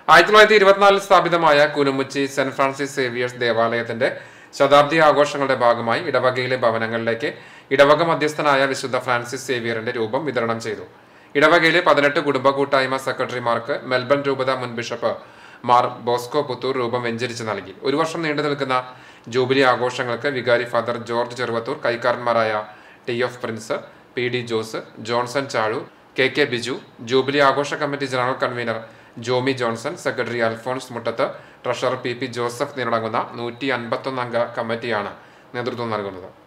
ആയിരത്തി തൊള്ളായിരത്തി ഇരുപത്തിനാലിൽ സ്ഥാപിതമായ കുനുമുച്ചി സെന്റ് ഫ്രാൻസിസ് സേവിയേഴ്സ് ദേവാലയത്തിന്റെ ശതാബ്ദി ആഘോഷങ്ങളുടെ ഭാഗമായി ഇടവകയിലെ ഭവനങ്ങളിലേക്ക് ഇടവക മധ്യസ്ഥനായ വിശുദ്ധ ഫ്രാൻസിസ് സേവിയറിന്റെ രൂപം വിതരണം ചെയ്തു ഇടവകയിലെ പതിനെട്ട് കുടുംബ കൂട്ടായ്മ സെക്രട്ടറിമാർക്ക് മെൽബൺ രൂപത മുൻ ബിഷപ്പ് മാർ ബോസ്കോ പുത്തൂർ രൂപം വെഞ്ചരിച്ച് നൽകി ഒരു വർഷം നീണ്ടു നിൽക്കുന്ന ജൂബിലി ആഘോഷങ്ങൾക്ക് വികാരി ഫാദർ ജോർജ് ചെറുവത്തൂർ കൈക്കാരന്മാരായ T F Prince P D Jose Johnson Chazhu K K Biju jubilee ആഘോഷ committee general convener Jomi Johnson secretary Alphonse Muttath treasurer P P Joseph എന്നിവരടങ്ങുന്ന നൂറ്റി അൻപത്തൊന്ന് അംഗ കമ്മിറ്റിയാണ് നേതൃത്വം നൽകുന്നത്